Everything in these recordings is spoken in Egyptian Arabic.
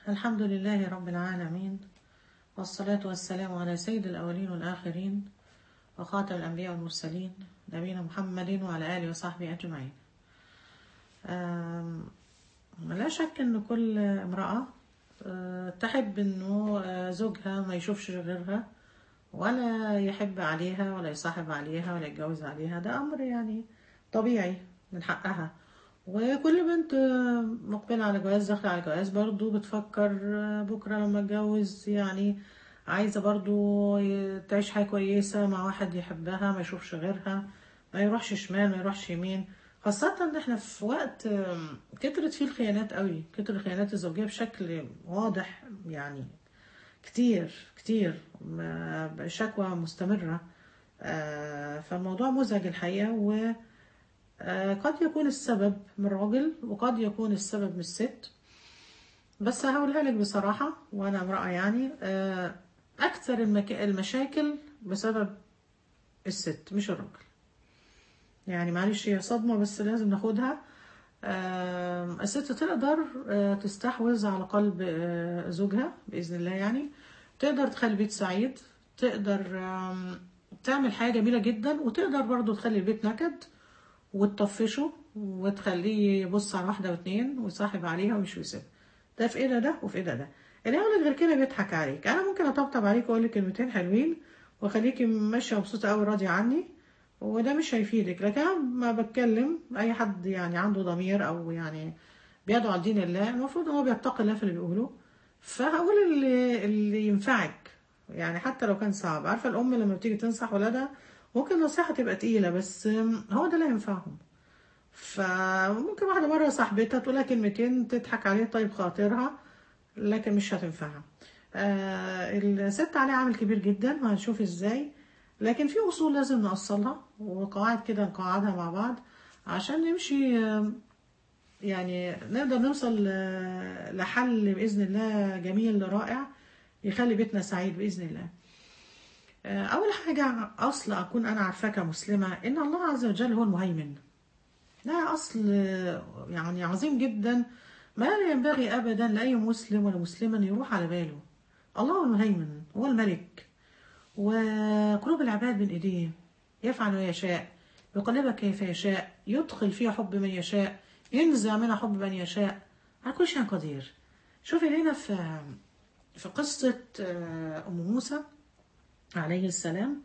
الحمد لله رب العالمين والصلاة والسلام على سيد الأولين والآخرين وخاتم الأنبياء والمرسلين نبينا محمد وعلى آله وصحبه أجمعين آم، لا شك أن كل امرأة آه، تحب أنه آه، زوجها ما يشوفش غيرها ولا يحب عليها ولا يصاحب عليها ولا يتجوز عليها ده أمر يعني طبيعي من حقها وكل بنت آه، مقبلة على جواز داخلة على جواز برضو بتفكر آه، بكرة لما اتجوز يعني عايزة برضو ي- تعيش حياة كويسة مع واحد يحبها ما يشوفش غيرها ما يروحش شمال ما يروحش يمين خاصة ان احنا في وقت آم، كترت فيه الخيانات قوي كتر الخيانات الزوجية بشكل واضح يعني كتير كتير ما- شكوى مستمرة آه، فالموضوع مزعج الحقيقة و آه، قد يكون السبب من الراجل وقد يكون السبب من الست بس هقولها لك بصراحة وأنا امرأة يعني آه، أكثر المك... المشاكل بسبب الست مش الراجل يعني معلش هي صدمة بس لازم ناخدها آه، الست تقدر آه، تستحوذ على قلب آه، زوجها بإذن الله يعني تقدر تخلي البيت سعيد تقدر آم، تعمل حاجة جميلة جدا وتقدر برضو تخلي البيت نكد وتطفشه وتخليه يبص على واحدة واتنين ويصاحب عليها ومش ويسيبها ده في ايده ده وفي ايده ده اللي يقول لك غير كده بيضحك عليك انا ممكن اطبطب عليك واقول لك كلمتين حلوين واخليكي ماشيه مبسوطه قوي راضيه عني وده مش هيفيدك لكن انا ما بتكلم اي حد يعني عنده ضمير او يعني بيدعو على دين الله المفروض هو بيتقي الله في اللي بيقوله فهقول اللي, اللي ينفعك يعني حتى لو كان صعب عارفه الام لما بتيجي تنصح ولادها ممكن النصيحه تبقى تقيله بس هو ده اللي هينفعهم فممكن واحدة مرة صاحبتها تقول لها كلمتين تضحك عليه طيب خاطرها لكن مش هتنفعها آه الست عليها عامل كبير جدا وهنشوف ازاي لكن في اصول لازم نوصلها وقواعد كده نقعدها مع بعض عشان نمشي آه، يعني نقدر نوصل آه، لحل بإذن الله جميل رائع يخلي بيتنا سعيد بإذن الله آه، أول حاجة أصل أكون أنا عارفاه كمسلمة إن الله عز وجل هو المهيمن ده أصل يعني عظيم جدا ما ينبغي أبدا لأي مسلم ولا مسلمة أن يروح على باله الله هو المهيمن هو الملك وقلوب العباد بين إيديه يفعل ما يشاء يقلبها كيف يشاء يدخل فيها حب من يشاء ينزع منها حب من يشاء على كل شيء قدير شوفي هنا في في قصة آه، أم موسى عليه السلام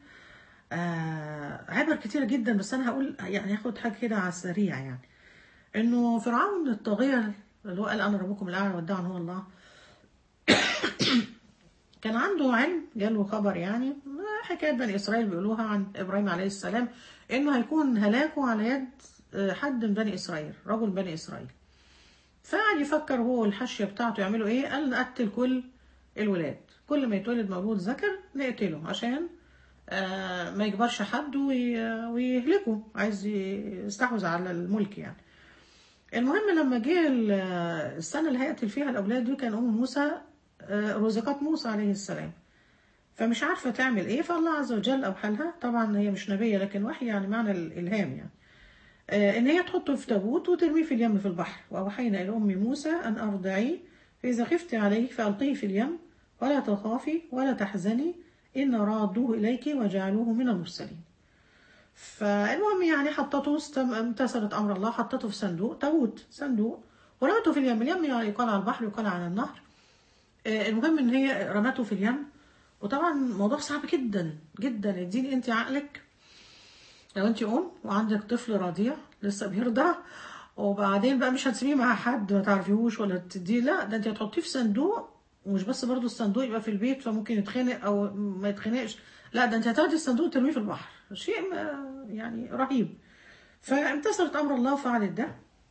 آه عبر كتيرة جدا بس أنا هقول يعني هاخد حاجة كده على السريع يعني إنه فرعون الطاغية اللي هو قال أنا ربكم الأعلى وادعى إن هو الله كان عنده علم جاله خبر يعني حكاية بني إسرائيل بيقولوها عن إبراهيم عليه السلام إنه هيكون هلاكه على يد آه، حد من بني إسرائيل رجل بني إسرائيل فقعد يفكر هو والحاشية بتاعته يعملوا إيه قال نقتل كل الولاد كل ما يتولد مولود ذكر نقتله عشان آه، ما يجبرش حد وي- ويهلكه عايز يستحوذ على الملك يعني المهم لما جه ال- السنة اللي هيقتل فيها الأولاد دي كان أم موسى آه، رزقت موسى عليه السلام فمش عارفة تعمل إيه فالله عز وجل أوحى لها طبعا هي مش نبية لكن وحي يعني معنى الإلهام يعني آه، إن هي تحطه في تابوت وترميه في اليم في البحر وأوحينا إلى أم موسى أن أرضعيه فإذا خفت عليه فألقيه في اليم ولا تخافي ولا تحزني إن رادوه إليك وجعلوه من المرسلين فالمهم يعني حطته استم- امتثلت امر الله حطته في صندوق تابوت صندوق ورمته في اليم اليم يقال على البحر يقال على النهر آه، المهم ان هي رمته في اليم وطبعا الموضوع صعب جدا جدا اديني انت عقلك لو انت ام وعندك طفل رضيع لسه بيرضع وبعدين بقى مش هتسيبيه مع حد ما تعرفيهوش ولا تديه لا ده انت هتحطيه في صندوق ومش بس برضو الصندوق يبقى في البيت فممكن يتخنق او ما يتخنقش لا ده انت هتاخدي الصندوق وترميه في البحر شيء ما- يعني رهيب فامتثلت امر الله وفعلت ده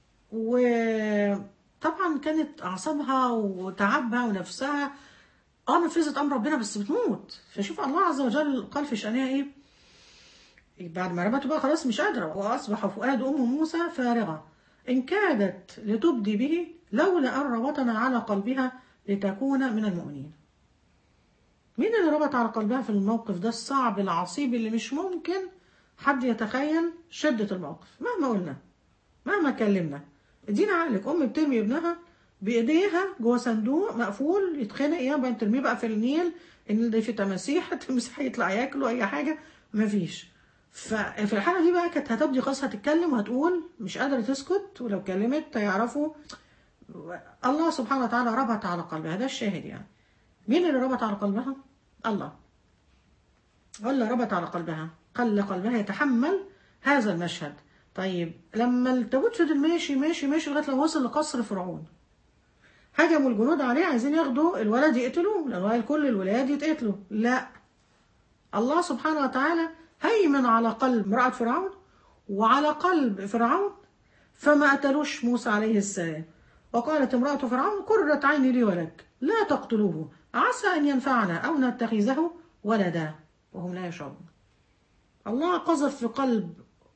وطبعا كانت اعصابها وتعبها ونفسها اه نفذت امر ربنا بس بتموت فشوف الله عز وجل قال في شانها ايه بعد ما رمته بقى خلاص مش قادرة وأصبح فؤاد أم موسى فارغة إن كادت لتبدي به لولا أن ربطنا على قلبها لتكون من المؤمنين مين اللي ربط على قلبها في الموقف ده الصعب العصيب اللي مش ممكن حد يتخيل شدة الموقف مهما قلنا مهما كلمنا ادينا عقلك أم بترمي ابنها بايديها جوه صندوق مقفول يتخنق ايه بقى ترميه بقى في النيل ان ده في تماسيح التمساح يطلع ياكله اي حاجه مفيش ففي الحاله دي بقى كانت هتبدي خلاص هتتكلم وهتقول مش قادره تسكت ولو كلمت هيعرفوا الله سبحانه وتعالى ربط على قلبها ده الشاهد يعني مين اللي ربط على قلبها الله ولا ربط على قلبها خلى قلبها يتحمل هذا المشهد طيب لما التابوت فضل ماشي ماشي ماشي لغايه لما وصل لقصر فرعون هجموا الجنود عليه عايزين ياخدوا الولد يقتلوه لان كل الولاد يتقتلوا لا الله سبحانه وتعالى هيمن على قلب امرأة فرعون وعلى قلب فرعون فما قتلوش موسى عليه السلام وقالت امرأة فرعون قرة عيني لي ولك لا تقتلوه عسى أن ينفعنا أو نتخذه ولدا وهم لا يشعرون الله قذف في قلب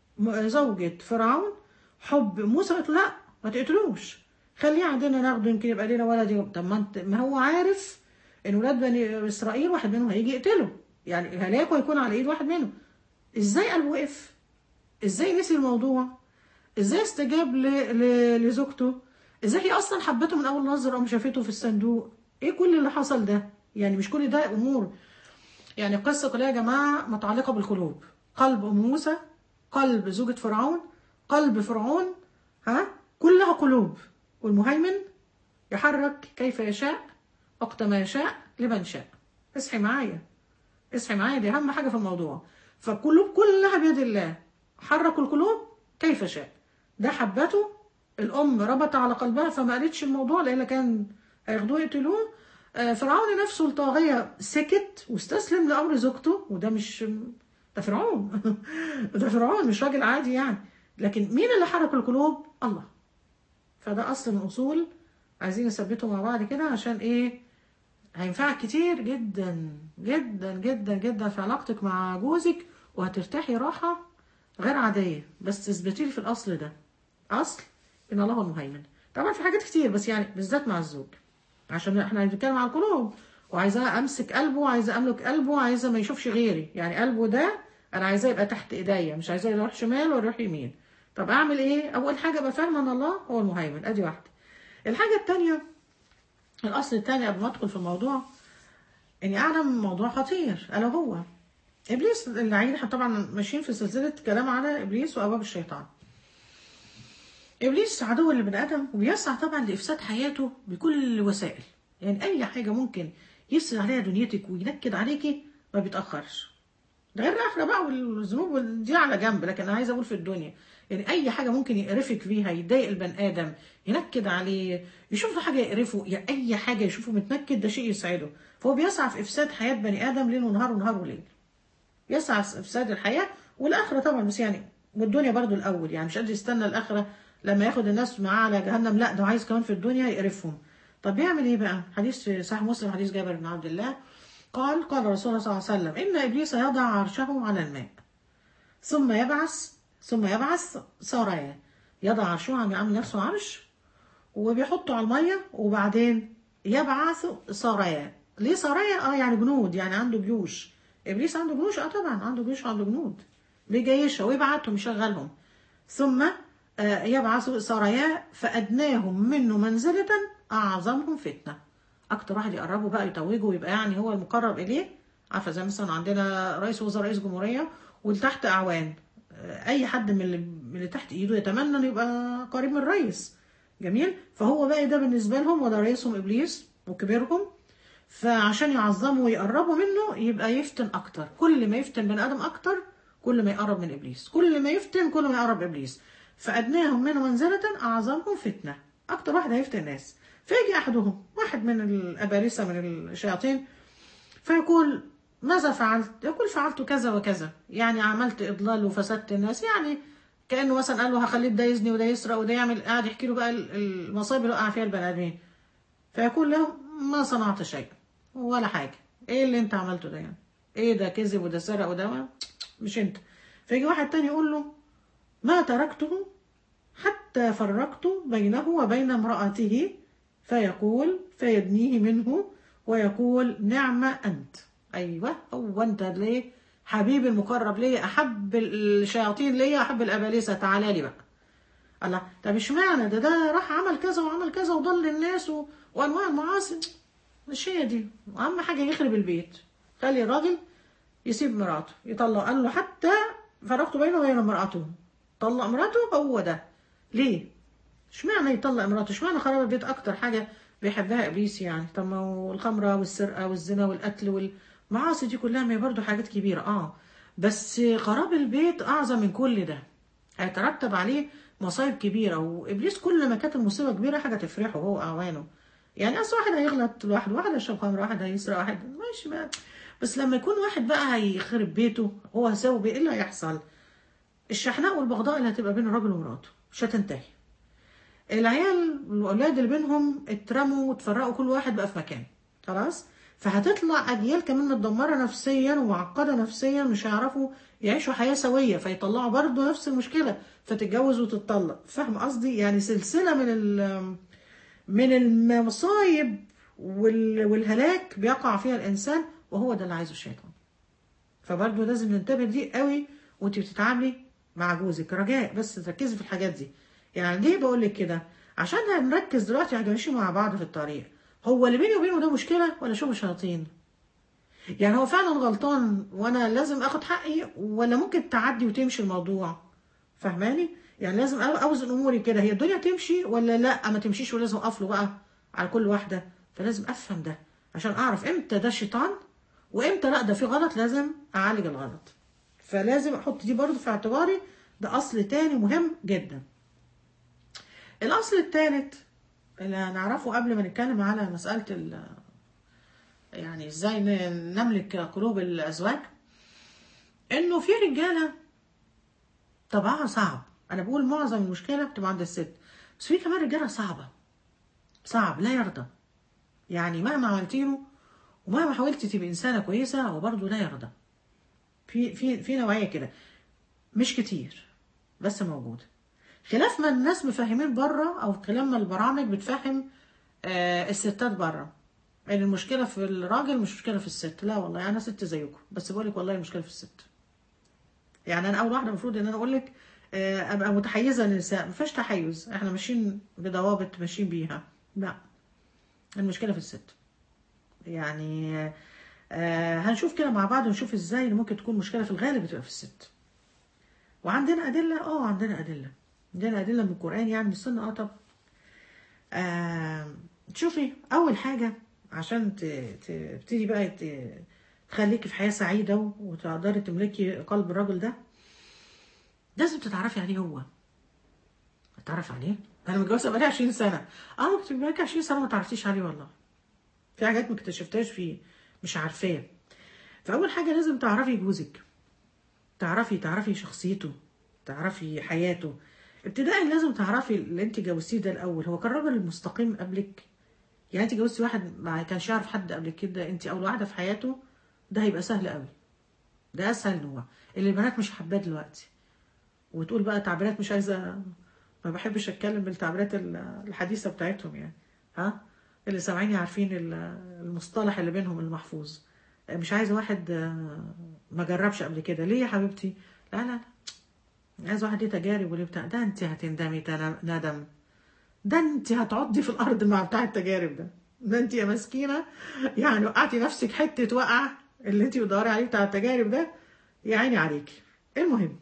زوجة فرعون حب موسى قالت لا ما تقتلوش خليه عندنا ناخده يمكن يبقى لنا ولد طب ما, انت ما هو عارف ان ولاد بني اسرائيل واحد منهم هيجي يقتله يعني هلاكه هيكون على ايد واحد منهم ازاي قلبه وقف ازاي نسي الموضوع ازاي استجاب ل... ل... لزوجته ازاي هي اصلا حبته من اول نظره قام شافته في الصندوق ايه كل اللي حصل ده يعني مش كل ده امور يعني القصه كلها يا جماعه متعلقه بالقلوب قلب ام موسى قلب زوجة فرعون قلب فرعون ها كلها قلوب والمهيمن يحرك كيف يشاء وقت ما يشاء لمن شاء اصحي معايا اصحي معايا دي اهم حاجه في الموضوع فالقلوب كلها بيد الله حرك القلوب كيف شاء ده حبته الام ربط على قلبها فما قالتش الموضوع لان كان هياخدوه يقتلوه فرعون نفسه الطاغيه سكت واستسلم لامر زوجته وده مش ده فرعون ده فرعون مش راجل عادي يعني لكن مين اللي حرك القلوب الله فده اصل من اصول عايزين نثبته مع بعض كده عشان ايه هينفعك كتير جدا جدا جدا جدا في علاقتك مع جوزك وهترتاحي راحة غير عادية بس تثبتي لي في الأصل ده أصل إن الله هو المهيمن طبعا في حاجات كتير بس يعني بالذات مع الزوج عشان احنا بنتكلم عن القلوب وعايزاه امسك قلبه وعايزه املك قلبه عايزه ما يشوفش غيري يعني قلبه ده انا عايزاه يبقى تحت ايديا مش عايزاه يروح شمال ولا يروح يمين طب اعمل ايه اول حاجه ابقى فاهمه ان الله هو المهيمن ادي واحده الحاجه الثانيه الاصل الثاني قبل ما ادخل في الموضوع اني اعلم موضوع خطير الا هو ابليس اللعين احنا طبعا ماشيين في سلسله كلام على ابليس وابواب الشيطان ابليس عدو للبني ادم وبيسعى طبعا لافساد حياته بكل الوسائل يعني اي حاجه ممكن يفسد عليها دنيتك وينكد عليكي ما بيتاخرش ده غير الاخره بقى والذنوب دي على جنب لكن انا عايزه اقول في الدنيا يعني اي حاجه ممكن يقرفك فيها يضايق البني ادم ينكد عليه يشوف له حاجه يقرفه يعني اي حاجه يشوفه متنكد ده شيء يسعده فهو بيسعى في افساد حياه بني ادم ليل ونهار ونهار وليل يسعى في افساد الحياه والاخره طبعا بس يعني والدنيا برضو الاول يعني مش قادر يستنى الاخره لما ياخد الناس معاه على جهنم لا ده عايز كمان في الدنيا يقرفهم طب بيعمل ايه بقى حديث في صحيح مسلم حديث جابر بن عبد الله قال قال رسول الله صلى الله عليه وسلم ان ابليس يضع عرشه على الماء ثم يبعث ثم يبعث سرايا يضع عرشه عم يعمل نفسه عرش وبيحطه على الميه وبعدين يبعث سرايا ليه سرايا اه يعني جنود يعني عنده جيوش ابليس عنده جيوش اه طبعا عنده جيوش عنده جنود بيجيشها ويبعتهم يشغلهم ثم آه يبعث سرايا فادناهم منه منزله اعظمهم فتنه اكتر واحد يقربه بقى يتوجه ويبقى يعني هو المقرب اليه عارفه زي مثلا عندنا رئيس وزراء رئيس جمهوريه والتحت اعوان اي حد من اللي, من اللي تحت ايده يتمنى انه يبقى قريب من الرئيس جميل فهو بقى ده بالنسبه لهم وده رئيسهم ابليس وكبيرهم فعشان يعظموا ويقربوا منه يبقى يفتن اكتر كل ما يفتن بني ادم اكتر كل ما يقرب من ابليس كل ما يفتن كل ما يقرب ابليس فادناهم منه منزله اعظمهم فتنه اكتر واحد هيفتن الناس فيجي احدهم واحد من الابالسه من الشياطين فيقول ماذا فعلت؟ يقول فعلت كذا وكذا يعني عملت اضلال وفسدت الناس يعني كانه مثلا قال له هخليه ده يزني وده يسرق وده يعمل قاعد يحكي له بقى المصايب اللي وقع فيها البني ادمين فيقول له ما صنعت شيء ولا حاجه ايه اللي انت عملته ده يعني؟ ايه ده كذب وده سرق وده مش انت فيجي واحد تاني يقول له ما تركته حتى فرقت بينه وبين امرأته فيقول فيدنيه منه ويقول نعم أنت أيوة هو أنت ليه حبيبي المقرب ليا أحب الشياطين ليا أحب الأبالسة تعالى لي بقى الله طب اشمعنى ده ده راح عمل كذا وعمل كذا وضل الناس و... وانواع المعاصي مش هي دي اهم حاجه يخرب البيت خلي الراجل يسيب مراته يطلق قال له حتى فرقت بينه وبين امراته طلق مراته هو ده ليه اشمعنى يطلق مراته اشمعنى خراب البيت اكتر حاجه بيحبها ابليس يعني طب ما هو الخمره والسرقه والزنا والقتل والمعاصي دي كلها ما هي برضه حاجات كبيره اه بس خراب البيت اعظم من كل ده هيترتب عليه مصايب كبيره وابليس كل ما كانت المصيبه كبيره حاجه تفرحه هو اعوانه يعني اصل واحد هيغلط لوحده واحد هيشرب خمر واحد هيسرق واحد ماشي ما بس لما يكون واحد بقى هيخرب بيته هو هيساوي بيه ايه اللي هيحصل الشحناء والبغضاء اللي هتبقى بين الراجل ومراته مش هتنتهي العيال والاولاد اللي بينهم اترموا واتفرقوا كل واحد بقى في مكان خلاص فهتطلع اجيال كمان متدمره نفسيا ومعقده نفسيا مش هيعرفوا يعيشوا حياه سويه فيطلعوا برضه نفس المشكله فتتجوز وتتطلق فاهم قصدي يعني سلسله من ال من المصايب وال- والهلاك بيقع فيها الانسان وهو ده اللي عايزه الشيطان فبرضه لازم ننتبه دي قوي وانت بتتعاملي مع جوزك رجاء بس تركزي في الحاجات دي يعني ليه بقول لك كده عشان هنركز دلوقتي هنمشي مع بعض في الطريق هو اللي بيني وبينه ده مشكله ولا شغل شياطين يعني هو فعلا غلطان وانا لازم اخد حقي ولا ممكن تعدي وتمشي الموضوع فاهماني يعني لازم أو- اوزن اموري كده هي الدنيا تمشي ولا لا ما تمشيش ولازم اقف له بقى على كل واحده فلازم افهم ده عشان اعرف امتى ده شيطان وامتى لا ده في غلط لازم اعالج الغلط فلازم احط دي برضو في اعتباري ده اصل تاني مهم جدا الاصل الثالث اللي هنعرفه قبل ما نتكلم على مسألة ال يعني ازاي ن- نملك قلوب الازواج انه في رجالة طبعها صعب انا بقول معظم المشكلة بتبقى عند الست بس في كمان رجالة صعبة صعب لا يرضى يعني مهما عملتي له ومهما حاولتي تبقي انسانة كويسة هو برضه لا يرضى في في في نوعية كده مش كتير بس موجودة خلاف ما الناس مفهمين بره او خلاف ما البرامج بتفهم آه الستات بره ان المشكله في الراجل مش مشكله في الست لا والله انا ست زيكم بس بقول لك والله المشكله في الست يعني انا اول واحده المفروض ان انا اقول لك آه ابقى متحيزه للنساء ما فيهاش تحيز احنا ماشيين بضوابط ماشيين بيها لا المشكله في الست يعني آه هنشوف كده مع بعض ونشوف ازاي إن ممكن تكون مشكله في الغالب بتبقى في الست وعندنا ادله اه عندنا ادله عندنا ادله من القران يعني من السنه اه طب آه شوفي اول حاجه عشان ت- ت- تبتدي بقى ت- تخليكي في حياه سعيده وتقدري تملكي قلب الراجل ده لازم تتعرفي عليه هو تتعرفي عليه انا متجوزه بقالي 20 سنه اه كنت بقالك 20 سنه ما تعرفتيش عليه والله في حاجات ما اكتشفتهاش فيه مش عارفاه فاول حاجه لازم تعرفي جوزك تعرفي تعرفي شخصيته تعرفي حياته ابتدائي لازم تعرفي اللي انت جوزتيه ده الاول هو كان راجل مستقيم قبلك يعني انت جوزتي واحد ما كانش يعرف حد قبل كده انت اول واحده في حياته ده هيبقى سهل قوي ده اسهل نوع اللي البنات مش حباه دلوقتي وتقول بقى تعبيرات مش عايزه ما بحبش اتكلم بالتعبيرات ال- الحديثه بتاعتهم يعني ها اللي سامعيني عارفين ال- المصطلح اللي بينهم المحفوظ مش عايزه واحد آه، ما جربش قبل كده ليه يا حبيبتي لا لا لا عايز واحد ليه تجارب وليه بتاع ده انت هتندمي تنا- ندم ده انت هتعضي في الارض مع بتاع التجارب ده ده انت يا مسكينه يعني وقعتي نفسك حته وقع اللي انت بتدوري عليه بتاع التجارب ده يا عيني عليكي المهم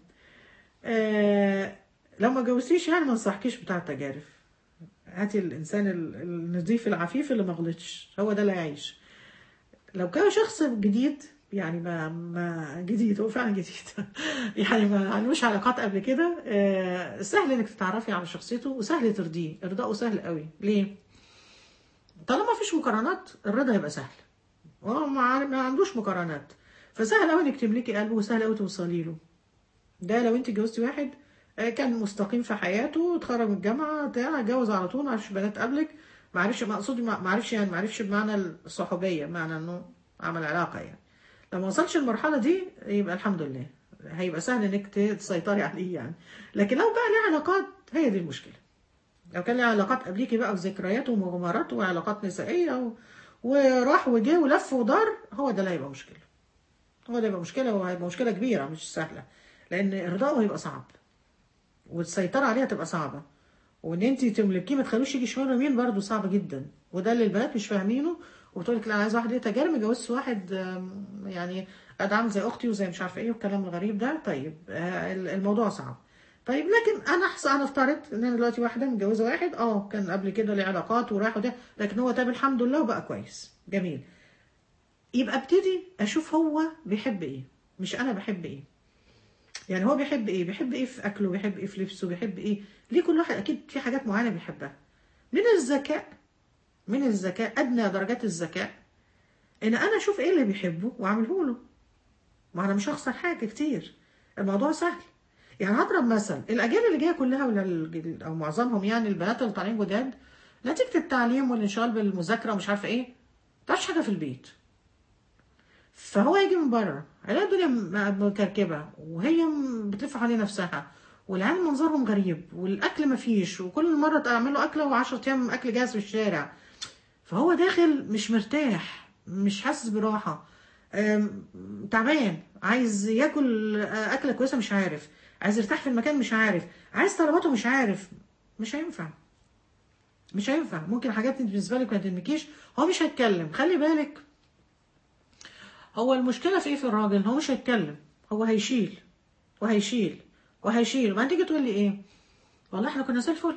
آه لو ما جوزتيش يعني ما انصحكيش بتاع التجارب هاتي الانسان ال- النظيف العفيف اللي ما غلطش هو ده اللي هيعيش لو كان شخص جديد يعني ما ما جديد هو فعلا جديد يعني ما عندوش علاقات قبل كده آه، سهل انك تتعرفي على شخصيته وسهل ترضيه ارضائه سهل قوي ليه طالما مفيش مقارنات الرضا يبقى سهل هو ما ما عندوش مقارنات فسهل قوي انك تملكي قلبه وسهل قوي توصلي له ده لو انت جوزتي واحد آه، كان مستقيم في حياته اتخرج من الجامعه بتاع اتجوز على طول ما عرفش بنات قبلك ما عرفش مقصودي ما ما عرفش يعني ما عرفش بمعنى الصحوبيه بمعنى انه عمل علاقه يعني لو ما وصلش المرحله دي يبقى الحمد لله هيبقى سهل انك ت- تسيطري عليه يعني لكن لو بقى ليه علاقات هي دي المشكله لو كان ليه علاقات قبليكي بقى وذكريات ومغامرات وعلاقات نسائيه و... وراح وجه ولف ودار هو ده اللي هيبقى مشكله هو ده هيبقى مشكله وهيبقى مشكله كبيره مش سهله لان ارضائه هيبقى صعب والسيطره عليها تبقى صعبه وان انت تملكيه ما تخلوش يجي شمال ويمين برضه صعب جدا وده اللي البنات مش فاهمينه وبتقول لك لا انا عايزه واحد ايه تجارب اتجوزت واحد آم، يعني قد عامل زي اختي وزي مش عارفه ايه والكلام الغريب ده طيب آه، الموضوع صعب طيب لكن انا احسن انا افترض ان انا دلوقتي واحده متجوزه واحد اه كان قبل كده ليه علاقات وراح وده لكن هو تاب الحمد لله وبقى كويس جميل يبقى ابتدي اشوف هو بيحب ايه مش انا بحب ايه يعني هو بيحب ايه بيحب ايه في اكله بيحب ايه في لبسه بيحب ايه ليه كل واحد اكيد في حاجات معينه بيحبها من الذكاء من الذكاء ادنى درجات الذكاء ان انا اشوف ايه اللي بيحبه واعمله له ما انا مش هخسر حاجه كتير الموضوع سهل يعني هضرب مثل الاجيال اللي جايه كلها ولا ال- او معظمهم يعني البنات اللي طالعين جداد نتيجه التعليم والانشغال بالمذاكره ومش عارفه ايه متعرفش حاجه في البيت فهو يجي من بره يلاقي الدنيا م- مكركبه وهي م- بتلف حوالين نفسها والعيال منظرهم غريب والاكل مفيش وكل مره تعمل له اكله و10 ايام اكل جاهز في الشارع فهو داخل مش مرتاح مش حاسس براحه أم، تعبان عايز ياكل آه، اكله كويسه مش عارف عايز يرتاح في المكان مش عارف عايز طلباته مش عارف مش هينفع مش هينفع ممكن حاجات انت بالنسبه لك ما تهمكيش هو مش هيتكلم خلي بالك هو المشكله في ايه في الراجل هو مش هيتكلم هو هيشيل وهيشيل وهيشيل وبعدين تيجي تقول لي ايه والله احنا كنا زي الفل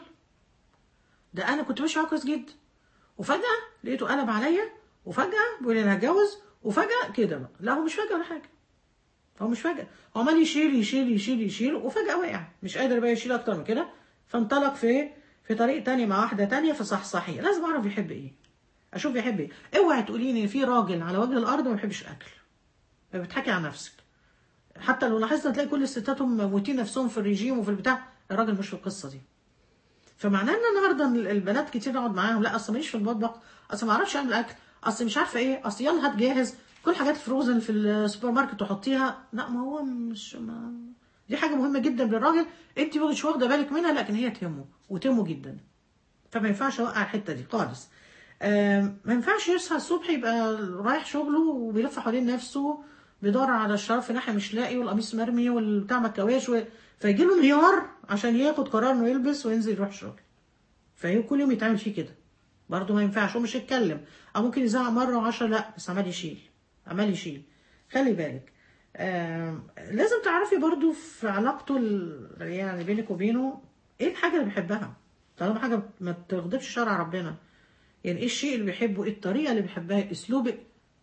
ده انا كنت ماشي معاه كويس جدا وفجاه لقيته قلب عليا وفجاه بيقول لي انا هتجوز وفجاه كده بقى لا هو مش فجاه ولا حاجه هو مش فجأة هو عمال يشيل يشيل يشيل يشيل وفجأة وقع مش قادر بقى يشيل أكتر من كده فانطلق في في طريق تاني مع واحدة تانية فصحصحي لازم أعرف يحب إيه أشوف يحب إيه اوعي تقولي لي إن في راجل على وجه الأرض ما بيحبش الأكل بتحكي عن نفسك حتى لو لاحظت هتلاقي كل الستات هم موتين نفسهم في الرجيم وفي البتاع الراجل مش في القصة دي فمعناه ان النهارده البنات كتير اقعد معاهم لا اصل ماليش في المطبخ اصل ما اعرفش اعمل اكل اصل مش عارفه ايه اصل يلا هات جاهز كل حاجات فروزن في السوبر ماركت وحطيها لا ما هو مش ما دي حاجه مهمه جدا للراجل انت مش واخده بالك منها لكن هي تهمه وتهمه جدا فما ينفعش اوقع الحته دي خالص آم، ما ينفعش يصحى الصبح يبقى رايح شغله وبيلف حوالين نفسه بيدور على الشراب في ناحيه مش لاقي والقميص مرمي والبتاع ما اتكواش و... فيجي له انهيار عشان ياخد قرار انه يلبس وينزل يروح الشغل فهي كل يوم يتعمل فيه كده برضه ما ينفعش هو مش يتكلم او ممكن يزعق مره وعشرة لا بس عمال يشيل عمال يشيل خلي بالك آم، لازم تعرفي برضه في علاقته ال- يعني بينك وبينه ايه الحاجه اللي بيحبها طالما حاجه ما تغضبش شرع ربنا يعني ايه الشيء اللي بيحبه ايه الطريقه اللي بيحبها اسلوبك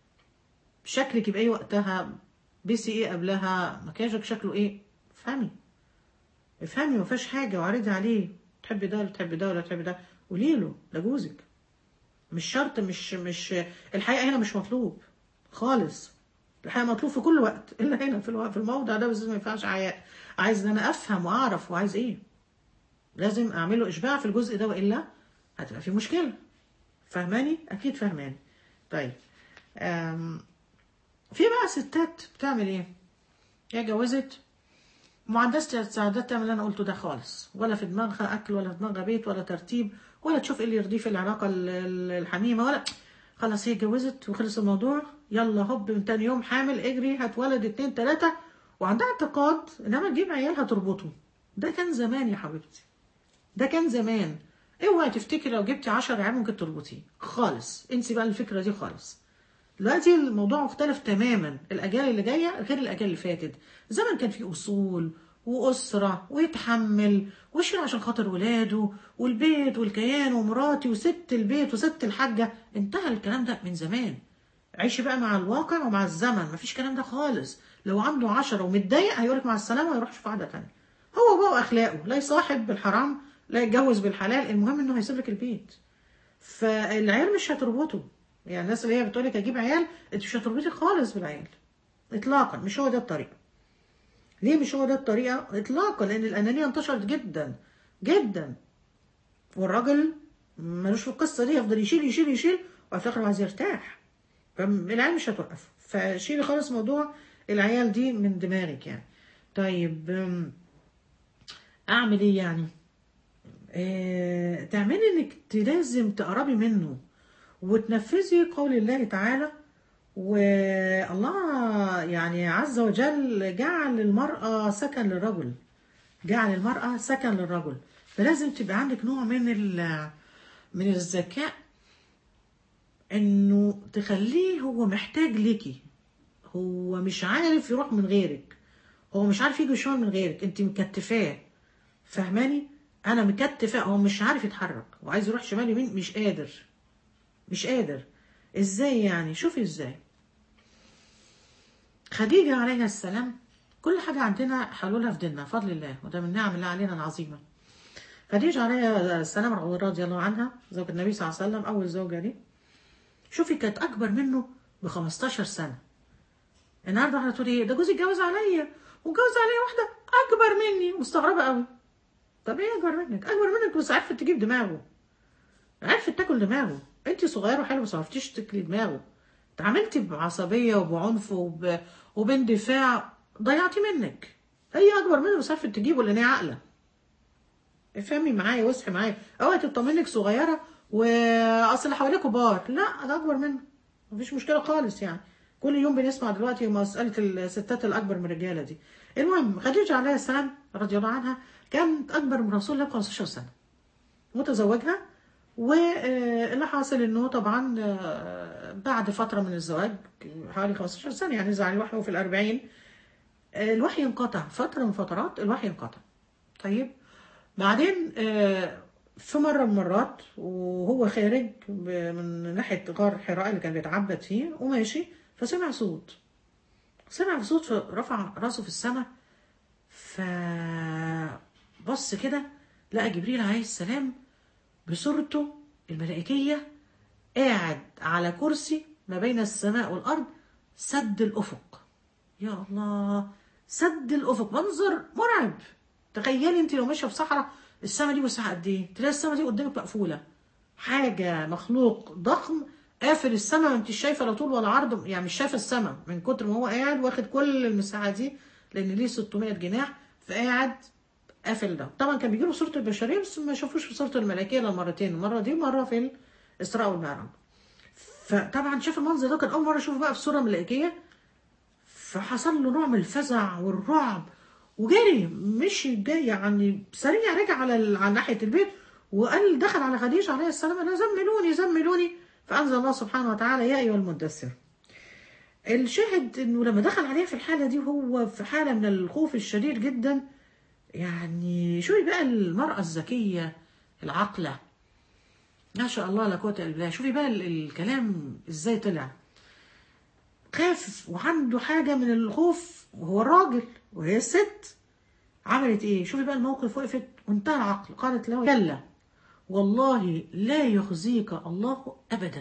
شكلك يبقى ايه وقتها بيسي ايه قبلها مكياجك شكله ايه افهمي افهمي ما فيهاش حاجه وعرضي عليه تحبي ده ولا تحبي ده ولا تحبي ده قولي له ده جوزك مش شرط مش مش الحقيقه هنا مش مطلوب خالص الحقيقه مطلوب في كل وقت الا هنا في الوقت في الموضع ده بس ما ينفعش عياء عايز ان انا افهم واعرف وعايز ايه لازم اعمل له اشباع في الجزء ده والا هتبقى في مشكله فهماني اكيد فهماني طيب أم، في بقى ستات بتعمل ايه هي جوزت ما عندهاش سعادات تعمل اللي انا قلته ده خالص ولا في دماغها اكل ولا في دماغها بيت ولا ترتيب ولا تشوف ايه اللي يرضيه في العلاقه ال- ال- الحميمه ولا خلاص هي اتجوزت وخلص الموضوع يلا هوب من تاني يوم حامل اجري هتولد اتنين تلاته وعندها اعتقاد انما تجيب عيال هتربطه ده كان زمان يا حبيبتي ده كان زمان اوعي تفتكري لو جبتي 10 عيال ممكن تربطيه خالص انسي بقى الفكره دي خالص دلوقتي الموضوع مختلف تماما الاجيال اللي جايه غير الاجيال اللي فاتت زمان كان في اصول واسره ويتحمل ويشيل عشان خاطر ولاده والبيت والكيان ومراتي وست البيت وست الحاجه انتهى الكلام ده من زمان عيشي بقى مع الواقع ومع الزمن مفيش كلام ده خالص لو عنده عشرة ومتضايق هيقولك مع السلامه ويروح يشوف واحده تانية هو بقى واخلاقه لا يصاحب بالحرام لا يتجوز بالحلال المهم انه هيسيب لك البيت فالعيال مش هتربطه يعني الناس اللي هي بتقول لك اجيب عيال انت مش هتربطي خالص بالعيال اطلاقا مش هو ده الطريقه ليه مش هو ده الطريقه اطلاقا لان الانانيه انتشرت جدا جدا والراجل ملوش في القصه دي يفضل يشيل يشيل يشيل وفي الاخر عايز يرتاح فالعيال مش هتوقف فشيلي خالص موضوع العيال دي من دماغك يعني طيب أم، اعمل ايه يعني آه، تعملي انك ت- لازم تقربي منه وتنفذي قول الله تعالى والله يعني عز وجل جعل المرأة سكن للرجل جعل المرأة سكن للرجل فلازم تبقى عندك نوع من ال- من الذكاء انه تخليه هو محتاج ليكي هو مش عارف يروح من غيرك هو مش عارف يجي شمال من غيرك انت مكتفاه فاهماني انا مكتفاه هو مش عارف يتحرك وعايز يروح شمال يمين مش قادر مش قادر ازاي يعني شوفي ازاي خديجة عليها السلام كل حاجة عندنا حلولها في ديننا بفضل الله وده من نعم الله علينا العظيمة خديجة عليها السلام رضي الله عنها زوج النبي صلى الله عليه وسلم أول زوجة دي شوفي كانت أكبر منه ب 15 سنة النهارده احنا تقولي ده جوزي اتجوز عليا واتجوز عليا واحدة أكبر مني مستغربة قوي طب ايه أكبر منك؟ أكبر منك بس عرفت تجيب دماغه عرفت تاكل دماغه انت صغيره وحلوه بس عرفتيش تاكلي دماغه اتعاملتي بعصبيه وبعنف وب... وباندفاع ضيعتي منك هي اكبر منه بس عرفت تجيبه لان هي عاقله افهمي معايا واصحي معايا اوعي تطمنك صغيره واصل اللي حواليك كبار لا ده اكبر منه مفيش مشكله خالص يعني كل يوم بنسمع دلوقتي مساله الستات الاكبر من الرجاله دي المهم خديجه عليها السلام رضي الله عنها كانت اكبر من رسول الله ب 15 سنه متزوجها واللي حاصل انه طبعا آه، بعد فتره من الزواج حوالي 15 سنه يعني نزل عليه الوحي في الأربعين آه، الوحي انقطع فتره من فترات الوحي انقطع طيب بعدين آه، في مره من المرات وهو خارج ب- من ناحيه غار حراء اللي كان بيتعبد فيه وماشي فسمع صوت سمع صوت فرفع راسه في السماء فبص كده لقى جبريل عليه السلام بصورته الملائكية قاعد على كرسي ما بين السماء والأرض سد الأفق يا الله سد الأفق منظر مرعب تخيلي انت لو ماشية في صحراء السماء دي مساحة قد ايه تلاقي السماء دي قدامك مقفولة حاجة مخلوق ضخم قافل السماء ما انتش شايفة لا طول ولا عرض يعني مش شايفة السماء من كتر ما هو قاعد واخد كل المساحة دي لأن ليه 600 جناح فقاعد قافل ده طبعا كان بيجيله صورة البشرية بس ما شافوش في صورة الملائكية الا مرتين المرة دي مرة في الإسراء والمعراج فطبعا شاف المنظر ده كان أول مرة أشوفه بقى في صورة ملائكية فحصل له نوع من الفزع والرعب وجري مشي جاي يعني سريع رجع على ال- على ناحية البيت وقال دخل على خديجة عليه السلام أنا زملوني زملوني فأنزل الله سبحانه وتعالى يا أيها المدثر الشاهد انه لما دخل عليها في الحاله دي وهو في حاله من الخوف الشديد جدا يعني شوفي بقى المراه الذكيه العاقله ما شاء الله لا قوه الا بالله شوفي بقى ال- الكلام ازاي طلع خاف وعنده حاجه من الخوف وهو الراجل وهي الست عملت ايه شوفي بقى الموقف وقفت منتهى العقل قالت له كلا والله لا يخزيك الله ابدا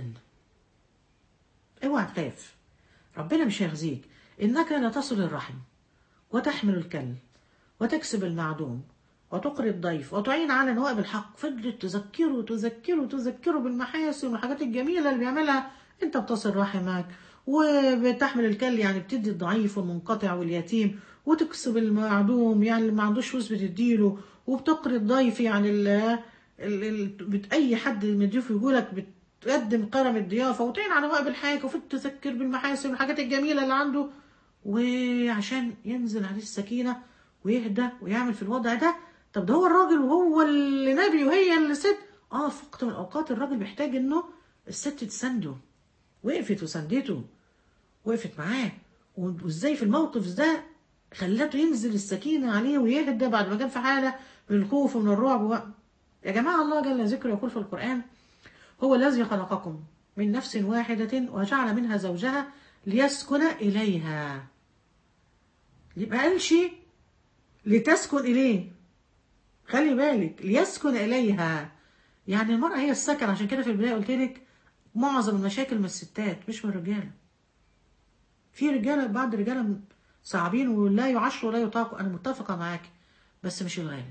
اوعى تخاف ربنا مش هيخزيك انك لتصل الرحم وتحمل الكل وتكسب المعدوم وتقري الضيف وتعين على نوائب الحق فضلت تذكره تذكره تذكره بالمحاسن والحاجات الجميله اللي بيعملها انت بتصل رحمك وبتحمل الكل يعني بتدي الضعيف والمنقطع واليتيم وتكسب المعدوم يعني اللي ما عندوش فلوس بتديله وبتقري الضيف يعني ال ال ال بت اي حد من الضيوف يقولك بتقدم كرم الضيافه وتعين على نوائب الحاجه وتذكر بالمحاسن والحاجات الجميله اللي عنده وعشان ينزل عليه السكينه ويهدى ويعمل في الوضع ده طب ده هو الراجل وهو اللي نبي وهي اللي ست اه في وقت من الاوقات الراجل بيحتاج انه الست تسنده وقفت وسندته وقفت معاه وازاي في الموقف ده خلته ينزل السكينة عليه ويهدى بعد ما كان في حالة من الخوف ومن الرعب و... يا جماعة الله جل ذكره يقول في القرآن هو الذي خلقكم من نفس واحدة وجعل منها زوجها ليسكن إليها يبقى قالش لتسكن إليه خلي بالك ليسكن إليها يعني المرأة هي السكن عشان كده في البداية قلت لك معظم المشاكل من الستات مش من الرجالة في رجالة بعض الرجالة صعبين ولا يعشروا ولا يطاقوا أنا متفقة معاك بس مش الغالب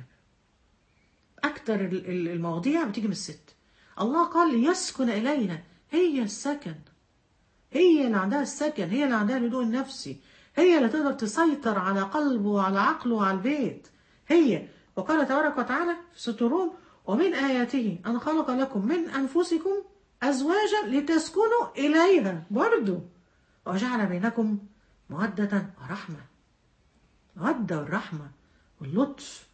أكتر ال- ال- المواضيع بتيجي من الست الله قال ليسكن إليها هي السكن هي اللي عندها السكن هي اللي عندها الهدوء النفسي هي اللي تقدر تسيطر على قلبه وعلى عقله وعلى البيت هي وقال تبارك وتعالى في سورة الروم ومن آياته أن خلق لكم من أنفسكم أزواجا لتسكنوا إليها برضو وجعل بينكم مودة ورحمة مودة والرحمة واللطف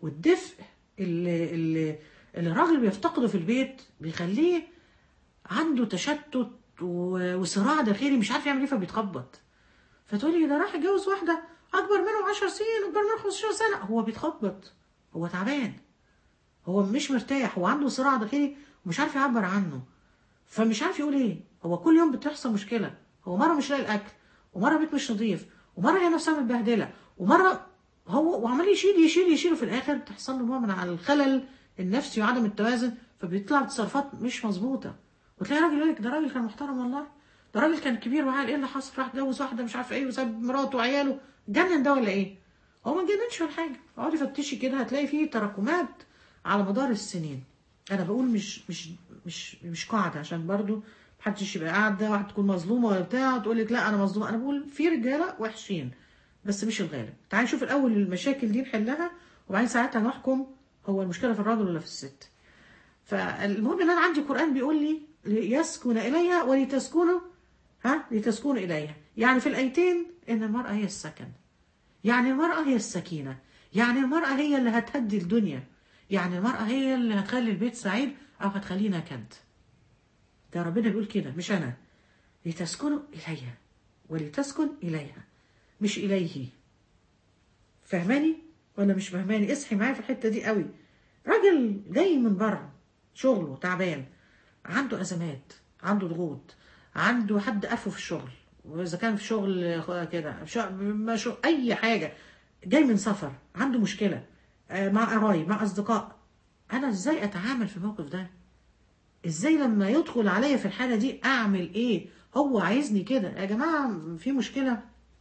والدفء اللي, اللي, اللي الراجل بيفتقده في البيت بيخليه عنده تشتت و- وصراع داخلي مش عارف يعمل ايه فبيتخبط فتقولي ده راح يتجوز واحده اكبر منه 10 سنين اكبر منه 15 سنه هو بيتخبط هو تعبان هو مش مرتاح هو عنده صراع داخلي ومش عارف يعبر عنه فمش عارف يقول ايه هو كل يوم بتحصل مشكله هو مره مش لاقي الاكل ومره بيت مش نظيف ومره هي نفسها متبهدله ومره هو وعمال يشيل يشيل يشيل وفي الاخر بتحصل له نوع من على الخلل النفسي وعدم التوازن فبيطلع تصرفات مش مظبوطه وتلاقي راجل يقول لك ده راجل كان محترم والله ده راجل كان كبير وعاقل ايه اللي حصل راح اتجوز واحده مش عارفه ايه وساب مراته وعياله جنن ده ولا ايه هو ما اتجننش ولا حاجه اقعدي فتشي كده هتلاقي فيه تراكمات على مدار السنين انا بقول مش مش مش مش قاعده عشان برضو محدش يبقى قاعده واحد تكون مظلومه ولا بتاع تقول لك لا انا مظلومه انا بقول في رجاله وحشين بس مش الغالب تعالي نشوف الاول المشاكل دي نحلها وبعدين ساعتها نحكم هو المشكله في الراجل ولا في الست فالمهم ان انا عندي قران بيقول لي ليسكن اليها ولتسكنوا ها لتسكنوا اليها يعني في الايتين ان المراه هي السكن يعني المراه هي السكينه يعني المراه هي اللي هتهدي الدنيا يعني المراه هي اللي هتخلي البيت سعيد او هتخليه نكد ده ربنا بيقول كده مش انا لتسكنوا اليها ولتسكن اليها مش اليه فهماني ولا مش فهماني اصحي معايا في الحته دي قوي راجل جاي من بره شغله تعبان عنده ازمات عنده ضغوط عنده حد قرفه في الشغل واذا كان في شغل كده شغ- ما شغل اي حاجه جاي من سفر عنده مشكله آه، مع قرايب مع اصدقاء انا ازاي اتعامل في الموقف ده ازاي لما يدخل عليا في الحاله دي اعمل ايه هو عايزني كده يا جماعه في مشكله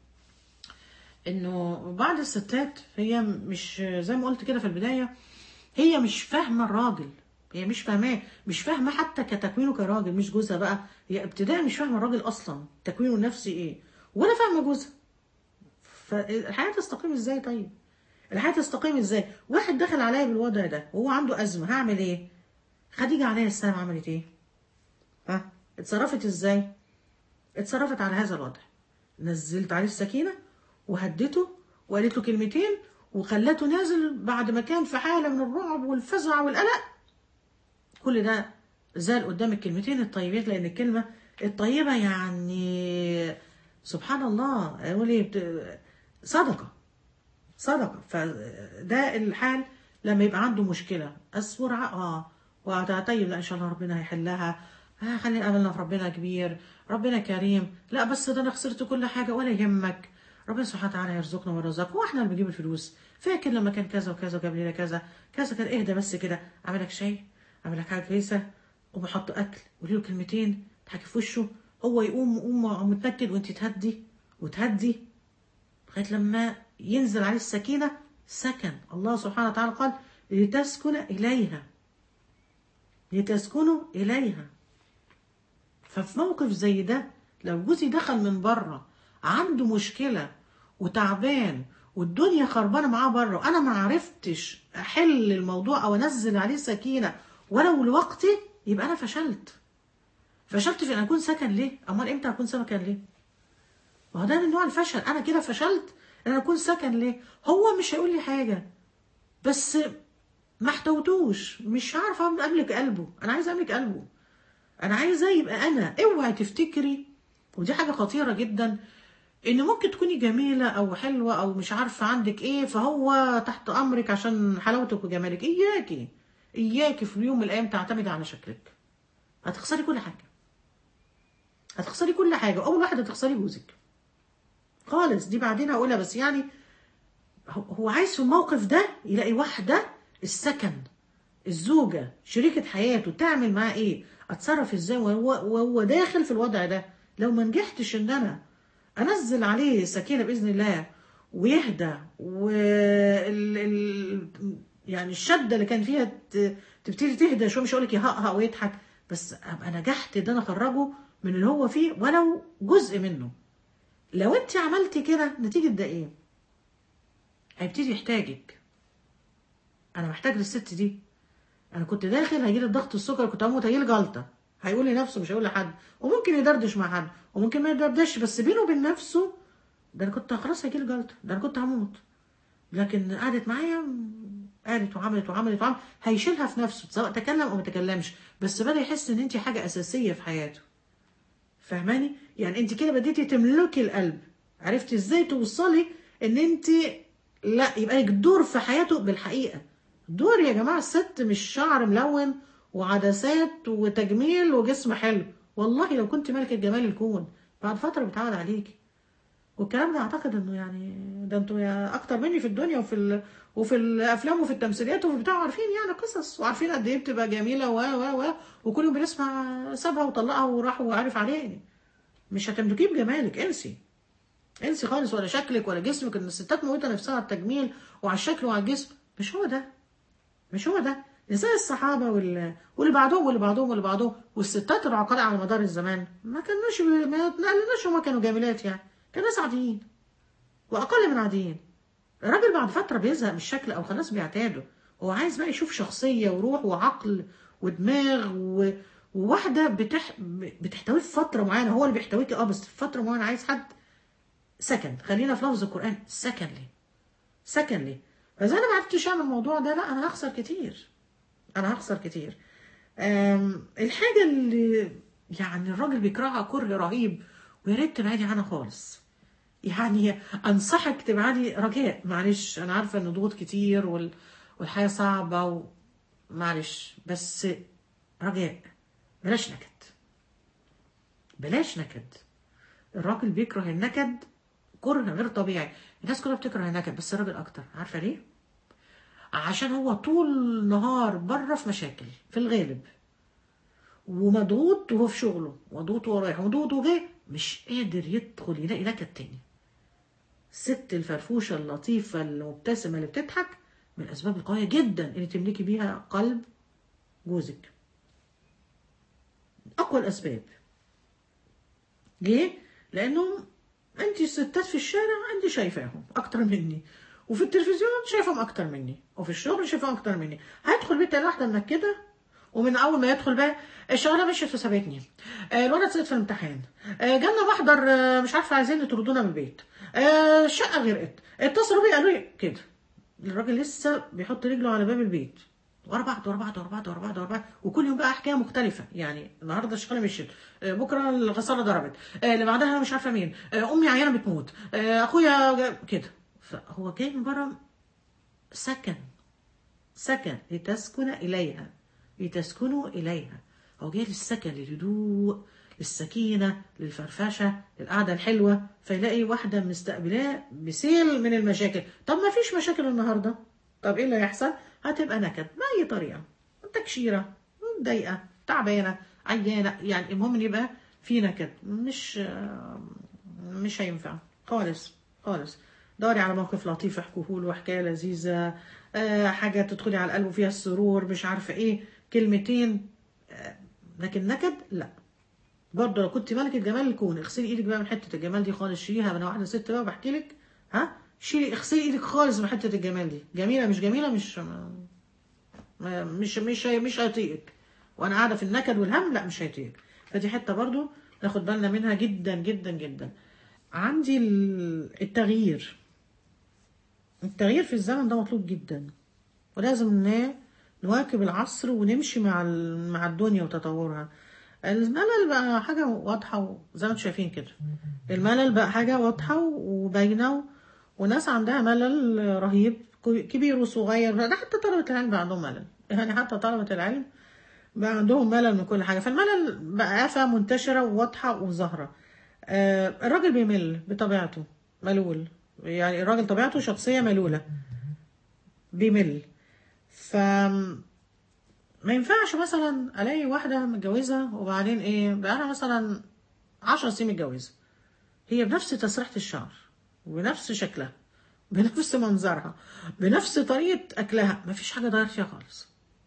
انه بعض الستات هي مش زي ما قلت كده في البدايه هي مش فاهمه الراجل هي مش فاهماه مش فاهمه حتى كتكوينه كراجل مش جوزها بقى هي ابتداء مش فاهمه الراجل اصلا تكوينه النفسي ايه ولا فاهمه جوزها فالحياه تستقيم ازاي طيب الحياه تستقيم ازاي واحد دخل عليا بالوضع ده وهو عنده ازمه هعمل ايه خديجه عليه السلام عملت ايه ها اتصرفت ازاي اتصرفت على هذا الوضع نزلت عليه السكينه وهدته وقالت له كلمتين وخلته نازل بعد ما كان في حاله من الرعب والفزع والقلق كل ده زال قدام الكلمتين الطيبين لان الكلمه الطيبه يعني سبحان الله يقول ايه بت- صدقه صدقه فده الحال لما يبقى عنده مشكله اصبر ع- اه وطيب لا ان شاء الله ربنا هيحلها آه خلي املنا في ربنا كبير ربنا كريم لا بس ده انا خسرت كل حاجه ولا يهمك ربنا سبحانه وتعالى يرزقنا ويرزقك واحنا اللي بنجيب الفلوس فاكر لما كان كذا وكذا وجاب لنا كذا كذا كان اهدى بس كده اعمل لك شاي اعمل لك حاجه كويسه قوم حط اكل قولي له كلمتين تحكي في وشه هو يقوم يقوم متنكد وانت تهدي وتهدي لغايه لما ينزل عليه السكينه سكن الله سبحانه وتعالى قال لتسكن اليها لتسكنوا اليها ففي موقف زي ده لو جوزي دخل من بره عنده مشكله وتعبان والدنيا خربانه معاه بره وانا ما عرفتش احل الموضوع او انزل عليه سكينه ولو لوقتي يبقى انا فشلت فشلت في ان اكون سكن ليه امال امتى اكون سكن ليه ما هو ده من نوع الفشل انا كده فشلت ان انا اكون سكن ليه هو مش هيقول لي حاجه بس ما احتوتوش مش عارفه املك قلبه انا عايزه املك قلبه انا عايزه يبقى انا اوعي تفتكري ودي حاجه خطيره جدا ان ممكن تكوني جميله او حلوه او مش عارفه عندك ايه فهو تحت امرك عشان حلاوتك وجمالك اياكي اياكي في يوم من الايام تعتمدي على شكلك هتخسري كل حاجه هتخسري كل حاجه واول واحد هتخسري جوزك خالص دي بعدين هقولها بس يعني هو هو عايز في الموقف ده يلاقي واحده السكن الزوجه شريكه حياته تعمل معاه ايه اتصرف ازاي وهو, وهو داخل في الوضع ده لو ما نجحتش ان انا انزل عليه سكينه باذن الله ويهدى وال ال... يعني الشده اللي كان فيها ت- تبتدي تهدى شويه مش هقول لك يهقهق ويضحك بس ابقى نجحت ان انا اخرجه من اللي هو فيه ولو جزء منه لو انت عملتي كده نتيجه ده ايه هيبتدي يحتاجك انا محتاج للست دي انا كنت داخل هيجيلي ضغط السكر كنت هموت هيجيلي جلطه هيقول لنفسه مش هيقول لحد وممكن يدردش مع حد وممكن ما يدردش بس بينه وبين نفسه ده انا كنت خلاص هيجيلي جلطه ده انا كنت هموت لكن قعدت معايا قالت وعملت وعملت وعملت هيشيلها في نفسه سواء تكلم او ما تكلمش بس بدا يحس ان انت حاجه اساسيه في حياته فاهماني يعني انت كده بديتي تملكي القلب عرفتي ازاي توصلي ان انت لا يبقى لك دور في حياته بالحقيقه دور يا جماعه الست مش شعر ملون وعدسات وتجميل وجسم حلو والله لو كنت ملكه جمال الكون بعد فتره بيتعود عليكي والكلام ده اعتقد انه يعني ده انتوا يا اكتر مني في الدنيا وفي ال... وفي الافلام وفي التمثيليات وفي بتاع عارفين يعني قصص وعارفين قد ايه بتبقى جميله و و و وكل يوم بنسمع سابها وطلقها وراح وعارف عليه مش هتملكيه بجمالك انسي انسي خالص ولا شكلك ولا جسمك ان الستات موتة نفسها على التجميل وعلى الشكل وعلى الجسم مش هو ده مش هو ده نساء الصحابة وال... واللي بعدهم واللي بعدهم واللي بعدهم والستات العقلاء على مدار الزمان ما كانوش ما تنقلناش هما كانوا جميلات يعني كانوا ناس عاديين واقل من عاديين الراجل بعد فترة بيزهق من الشكل او خلاص بيعتادوا هو عايز بقى يشوف شخصية وروح وعقل ودماغ و... وواحدة بتح... بتحتويه في فترة معينة هو اللي بيحتويك اه بس في فترة معينة عايز حد سكن خلينا في لفظ القرآن سكن لي سكن لي فإذا أنا ما عرفتش أعمل الموضوع ده لا أنا هخسر كتير أنا هخسر كتير أم... الحاجة اللي يعني الراجل بيكرهها كره رهيب ويا ريت تبعدي عنها خالص يعني انصحك تبعدي رجاء معلش انا عارفه ان ضغوط كتير وال... والحياه صعبه و... معلش بس رجاء بلاش نكد بلاش نكد الراجل بيكره النكد كره غير طبيعي الناس كلها بتكره النكد بس الراجل اكتر عارفه ليه عشان هو طول النهار بره في مشاكل في الغالب ومضغوط وهو في شغله مضغوط وهو رايح مضغوط وجاي مش قادر يدخل يلاقي نكد تاني الست الفرفوشة اللطيفة المبتسمة اللي بتضحك من الأسباب القوية جدا اللي تملكي بيها قلب جوزك أقوى الأسباب ليه؟ لأنه أنت الستات في الشارع أنت شايفاهم أكتر مني وفي التلفزيون شايفهم أكتر مني وفي الشغل شايفهم أكتر مني هيدخل بيت واحدة من كده ومن اول ما يدخل بقى الشغاله مشيت وسابتني آه الولد سقط في الامتحان آه جالنا محضر آه مش عارفه عايزين يطردونا من البيت آه الشقه غرقت اتصلوا بي قالوا لي كده الراجل لسه بيحط رجله على باب البيت ورا بعض ورا بعض ورا بعض ورا بعض ورا بعض وكل يوم بقى حكايه مختلفه يعني النهارده الشغاله مشيت آه بكره الغساله ضربت آه اللي بعدها مش عارفه مين آه امي عيانه بتموت آه اخويا كده فهو جاي من بره سكن سكن لتسكن اليها لتسكنوا إليها هو جاي للسكن للهدوء للسكينة للفرفشة للقعدة الحلوة فيلاقي واحدة مستقبلاه بسيل من المشاكل طب ما فيش مشاكل النهاردة طب ايه اللي هيحصل هتبقى نكد بأي طريقة تكشيرة مضايقة تعبانة عيانة يعني المهم ان يبقى في نكد مش مش هينفع خالص خالص دوري على موقف لطيف احكوه له وحكايه لذيذه أه حاجه تدخلي على القلب وفيها السرور مش عارفه ايه كلمتين لكن نكد لا برضه لو كنت ملكة جمال الكون اغسلي ايدك بقى من حتة الجمال دي خالص شيليها انا واحدة ست بقى بحكي لك ها شيلي اغسلي ايدك خالص من حتة الجمال دي جميلة مش جميلة مش ما مش مش مش هيطيقك وانا قاعدة في النكد والهم لا مش هيطيقك فدي حتة برضه ناخد بالنا منها جدا جدا جدا عندي التغيير التغيير في الزمن ده مطلوب جدا ولازم نواكب العصر ونمشي مع مع الدنيا وتطورها الملل بقى حاجة واضحة زي ما انتم شايفين كده الملل بقى حاجة واضحة وباينة وناس عندها ملل رهيب كبير وصغير ده حتى طلبة العلم بقى عندهم ملل يعني حتى طلبة العلم بقى عندهم ملل من كل حاجة فالملل بقى آفة منتشرة وواضحة وظاهرة آه الراجل بيمل بطبيعته ملول يعني الراجل طبيعته شخصية ملولة بيمل ف ما ينفعش مثلا الاقي واحده متجوزه وبعدين ايه بقى مثلا عشر سنين متجوزه هي بنفس تسريحه الشعر وبنفس شكلها بنفس منظرها بنفس طريقه اكلها ما فيش حاجه اتغيرت فيها خالص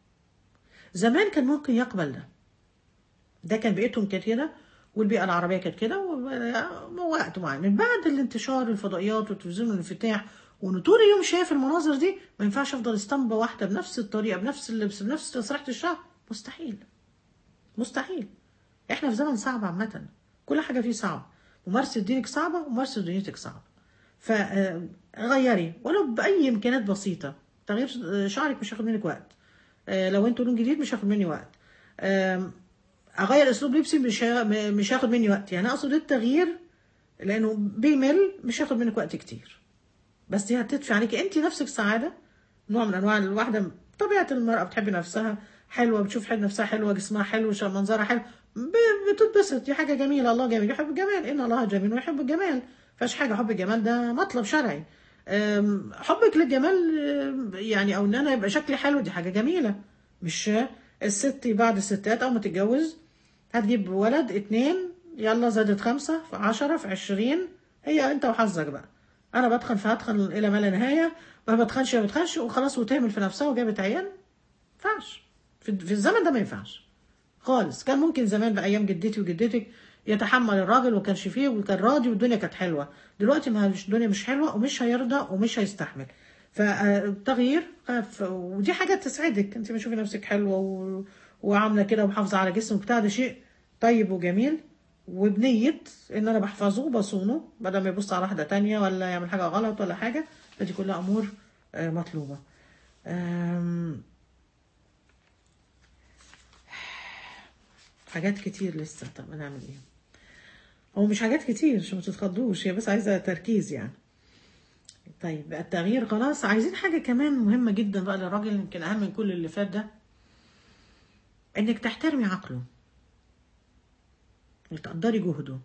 زمان كان ممكن يقبل ده ده كان بيئتهم كانت كده والبيئه العربيه كانت كده ووقت معين من بعد الانتشار الفضائيات والتلفزيون والانفتاح وان طول اليوم شايف المناظر دي ما ينفعش افضل اسطمبة واحده بنفس الطريقه بنفس اللبس بنفس تسريحه الشعر مستحيل مستحيل احنا في زمن صعب عامه كل حاجه فيه صعب ممارسه دينك صعبه وممارسه دنيتك صعبه فغيري ولو باي امكانيات بسيطه تغيير شعرك مش هياخد منك وقت آه، لو انتوا لون جديد مش هياخد مني وقت آم، اغير اسلوب لبسي مش ه- م- مش هياخد مني وقت يعني اقصد التغيير لانه بيمل مش هياخد منك وقت كتير بس دي هتدفع عليكي انت نفسك سعاده نوع من انواع الواحده طبيعه المراه بتحب نفسها حلوه بتشوف حد نفسها حلوه جسمها حلو شا- منظرها حلو ب- بتتبسط دي حاجه جميله الله جميل يحب الجمال ان الله جميل ويحب الجمال فاش حاجه حب الجمال ده مطلب شرعي أم، حبك للجمال أم، يعني او ان انا يبقى شكلي حلو دي حاجه جميله مش الست بعد الستات اول ما تتجوز هتجيب ولد اتنين يلا زادت خمسة في عشرة في عشرين هي انت وحظك بقى انا بدخن فهدخن الى ما لا نهاية ما بتخنش ما بتخنش وخلاص وتهمل في نفسها وجابت عيال ينفعش في, في الزمن ده ما ينفعش خالص كان ممكن زمان بايام جدتي وجدتك يتحمل الراجل وما كانش فيه وكان راضي والدنيا كانت حلوه دلوقتي ما هيش- الدنيا مش حلوه ومش هيرضى ومش هيستحمل فالتغيير ف- ودي حاجه تسعدك انت بتشوفي نفسك حلوه و... وعامله كده ومحافظه على جسمك بتاع ده شيء طيب وجميل وبنية ان انا بحفظه وبصونه بدل ما يبص على واحده تانية ولا يعمل حاجه غلط ولا حاجه فدي كلها امور آه، مطلوبه آم، حاجات كتير لسه طب هنعمل ايه هو مش حاجات كتير عشان ما تتخضوش هي بس عايزه تركيز يعني طيب بقى التغيير خلاص عايزين حاجه كمان مهمه جدا بقى للراجل يمكن اهم من كل اللي فات ده انك تحترمي عقله وتقدري جهده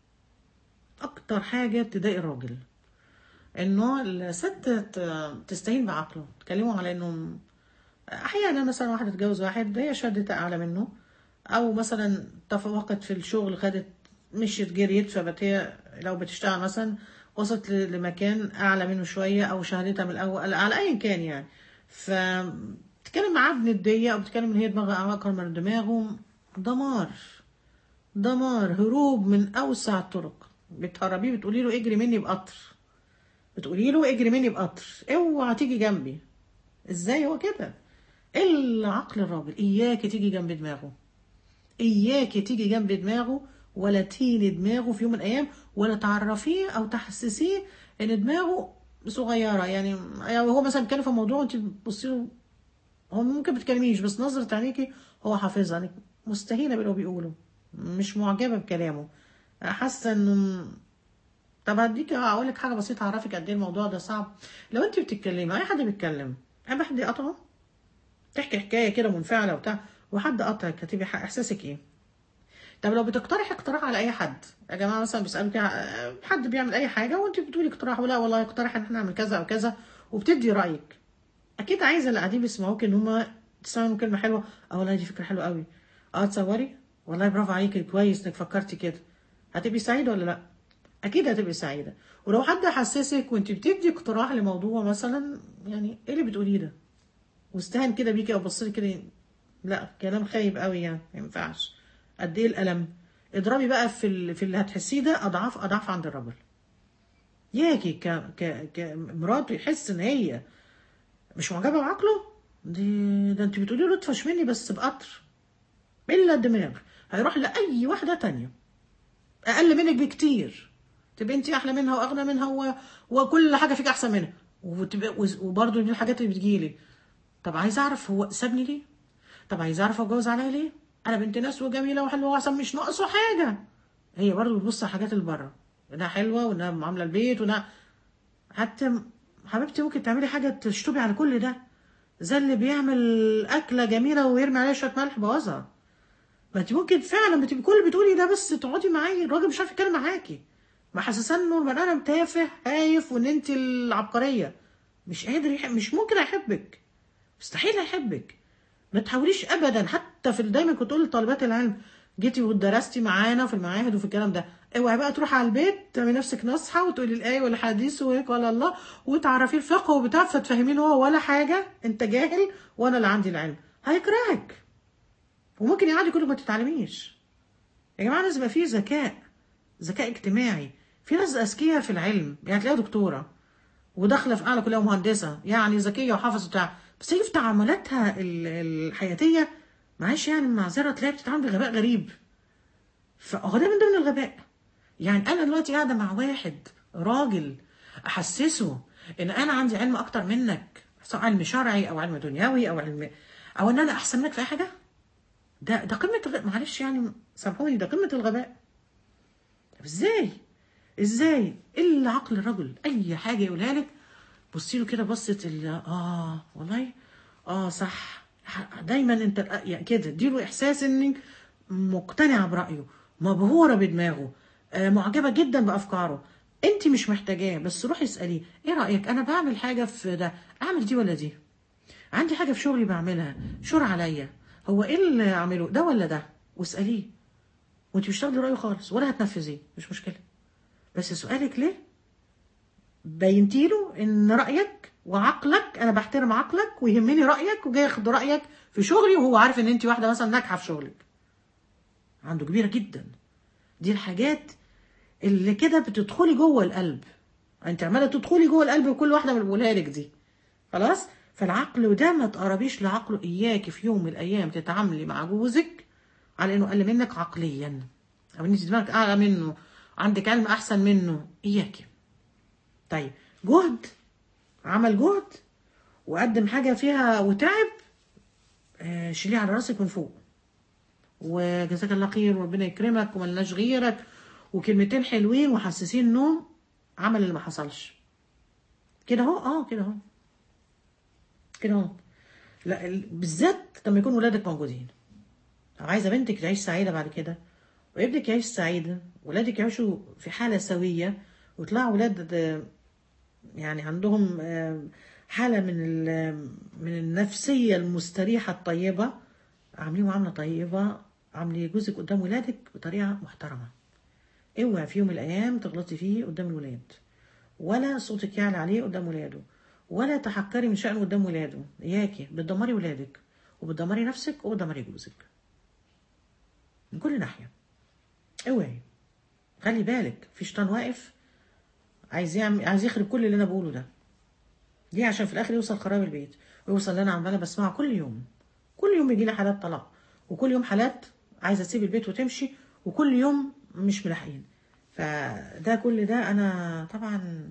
اكتر حاجه تضايق الراجل انه الست ت- تستهين بعقله تكلموا على انه احيانا مثلا واحده تتجوز واحد هي شهادتها اعلى منه او مثلا تفوقت في الشغل خدت مشيت جريت فبقت هي لو بتشتغل مثلا وصلت ل- لمكان اعلى منه شويه او شهادتها من الاول على ايا كان يعني فبتتكلم معاه بنديه او بتتكلم ان هي دماغها اكبر من دماغه دمار دمار هروب من اوسع الطرق بتهربيه بتقولي له اجري مني بقطر بتقولي له اجري مني بقطر اوعى تيجي جنبي ازاي هو كده الا عقل الراجل اياكي تيجي جنب دماغه اياكي تيجي جنب دماغه ولا تيني دماغه في يوم من الايام ولا تعرفيه او تحسسيه ان دماغه صغيره يعني يعني هو مثلا بيتكلم في موضوع انت بتبصي له هو ممكن ما بتكلميش بس نظرة عينيكي هو حافظها يعني مستهينة باللي هو بيقوله مش معجبة بكلامه حاسة انه طب هديك اقول لك حاجة بسيطة اعرفك قد ايه الموضوع ده صعب لو انت بتتكلمي اي حد بيتكلم تحب حد يقطعه تحكي حكاية كده منفعلة وبتاع وحد قطعك هتبقى ح- احساسك ايه طب لو بتقترح اقتراح على اي حد يا جماعه مثلا بيسالوا كده آه، حد بيعمل اي حاجه وانت بتقولي اقتراح ولا والله اقترح ان احنا نعمل كذا او كذا وبتدي رايك اكيد عايزه اللي قاعدين بيسمعوك ان هم تسمعوا كلمه حلوه اه والله دي فكره حلوه قوي اه تصوري والله برافو عليكي كويس انك فكرتي كده هتبقي سعيده ولا لا اكيد هتبقي سعيده ولو حد حسسك وانت بتدي اقتراح لموضوع مثلا يعني ايه اللي بتقوليه ده واستهان كده بيكي او بصلي كده لا كلام خايب قوي يعني ما ينفعش قد ايه الالم اضربي بقى في ال... في اللي هتحسيه ده اضعاف اضعاف عند الرجل ياكي ك ك كمراته يحس ان هي مش معجبه بعقله دي ده انت بتقولي له اطفش مني بس بقطر الا الدماغ هيروح لاي واحده تانية اقل منك بكتير تبقى انت احلى منها واغنى منها و... وكل حاجه فيك احسن منها وتبقى وبرضه دي الحاجات اللي بتجيلي طب عايز اعرف هو سابني ليه طب عايز اعرف هو اتجوز عليا ليه انا بنت ناس وجميله وحلوه واحسن مش ناقصه حاجه هي برضه بتبص على الحاجات اللي بره انها حلوه وانها عامله البيت وانها حتى م- حبيبتي ممكن تعملي حاجه تشطبي على كل ده زي اللي بيعمل اكله جميله ويرمي عليها شويه ملح بوظها ما انت ممكن فعلا بتبقي كل اللي بتقولي ده بس تقعدي معايا الراجل مش عارف يتكلم معاكي محسساه انه البني ادم تافه هايف وان انت العبقريه مش قادر يحب مش ممكن يحبك مستحيل هيحبك ما تحاوليش ابدا حتى في دايما كنت اقول لطالبات العلم جيتي ودرستي معانا في المعاهد وفي الكلام ده اوعي بقى تروحي على البيت تعملي نفسك ناصحه وتقولي الايه والحديث وهيك ولا الله وتعرفي الفقه وبتاع فتفهمين هو ولا حاجه انت جاهل وانا اللي عندي العلم هيكرهك وممكن يقعد يقول لك ما تتعلميش يا جماعه لازم يبقى فيه ذكاء ذكاء اجتماعي في ناس اذكياء في العلم يعني تلاقيها دكتوره وداخله في اعلى كليه مهندسه يعني ذكيه وحافظه بتاع بس هي في تعاملاتها ال- الحياتيه معلش يعني معذره تلاقيها بتتعامل بغباء غريب فهو ده من ضمن الغباء يعني انا دلوقتي قاعده مع واحد راجل احسسه ان انا عندي علم اكتر منك سواء علم شرعي او علم دنيوي او علم او ان انا احسن منك في اي حاجه ده ده قمه الغ... معلش يعني سامحوني ده قمه الغباء طب ازاي ازاي الا عقل الرجل اي حاجه يقولها لك بصي له كده بصه ال- اه والله اه صح دايما انت يعني كده اديله احساس انك مقتنعه برايه مبهوره بدماغه آه معجبه جدا بافكاره انت مش محتاجاه بس روحي اساليه ايه رايك انا بعمل حاجه في ده اعمل دي ولا دي عندي حاجه في شغلي بعملها شور عليا هو ايه اللي اعمله ده ولا ده واساليه وانت مش تاخدي رايه خالص ولا هتنفذيه مش مشكله بس سؤالك ليه بينتي له ان رايك وعقلك انا بحترم عقلك ويهمني رايك وجاي اخد رايك في شغلي وهو عارف ان انت واحده مثلا ناجحه في شغلك عنده كبيره جدا دي الحاجات اللي كده بتدخلي جوه القلب انت عماله تدخلي جوه القلب وكل واحده من اللي بقولها لك دي خلاص فالعقل وده ما تقربيش لعقله اياكي في يوم من الايام تتعاملي مع جوزك على انه اقل منك عقليا او ان انت دماغك اعلى منه عندك علم احسن منه اياكي طيب جهد عمل جهد وقدم حاجه فيها وتعب آه، شيليه على راسك من فوق وجزاك الله خير وربنا يكرمك وملناش غيرك وكلمتين حلوين وحسسين نوم عمل اللي ما حصلش كده اهو اه كده اهو كده اهو لا ال- بالذات لما يكون ولادك موجودين لو عايزه بنتك تعيش سعيده بعد كده وابنك يعيش سعيده ولادك يعيشوا في حاله سويه ويطلعوا ولاد آه، يعني عندهم آه، حاله من ال- من النفسيه المستريحه الطيبه عامليه معامله طيبه عاملي جوزك قدام ولادك بطريقه محترمه اوعي في يوم من الايام تغلطي فيه قدام الولاد ولا صوتك يعلى عليه قدام ولاده ولا تحكري من شأنه قدام ولاده اياكي بتدمري ولادك وبتدمري نفسك وبتدمري جوزك من كل ناحيه اوعي خلي بالك في شيطان واقف عايز يعمل عايز يخرب كل اللي انا بقوله ده ليه عشان في الاخر يوصل خراب البيت ويوصل اللي انا عماله بسمعه كل يوم كل يوم بيجي لي حالات طلاق وكل يوم حالات عايزه تسيب البيت وتمشي وكل يوم مش ملاحقين فده كل ده انا طبعا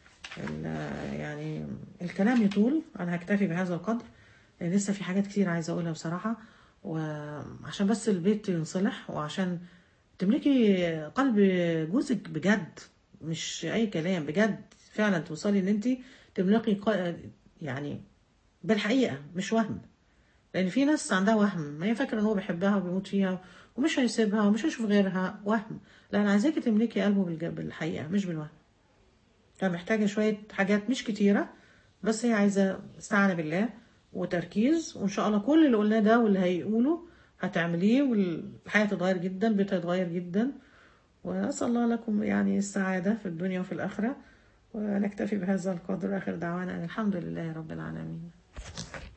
ال- يعني الكلام يطول انا هكتفي بهذا القدر لأن لسه في حاجات كتير عايزه اقولها بصراحه وعشان بس البيت ينصلح وعشان تملكي قلب جوزك بجد مش اي كلام بجد فعلا توصلي ان انت تملكي ق- يعني بالحقيقه مش وهم لان في ناس عندها وهم ما هي فاكره ان هو بيحبها وبيموت فيها ومش هيسيبها ومش هيشوف غيرها وهم لا انا عايزاكي تملكي قلبه بالج- بالحقيقه مش بالوهم فمحتاجه شويه حاجات مش كتيره بس هي عايزه استعانه بالله وتركيز وان شاء الله كل اللي قلناه ده واللي هيقوله هتعمليه والحياه تتغير جدا البيت هيتغير جدا واسال الله لكم يعني السعاده في الدنيا وفي الاخره ونكتفي بهذا القدر اخر دعوانا أن الحمد لله رب العالمين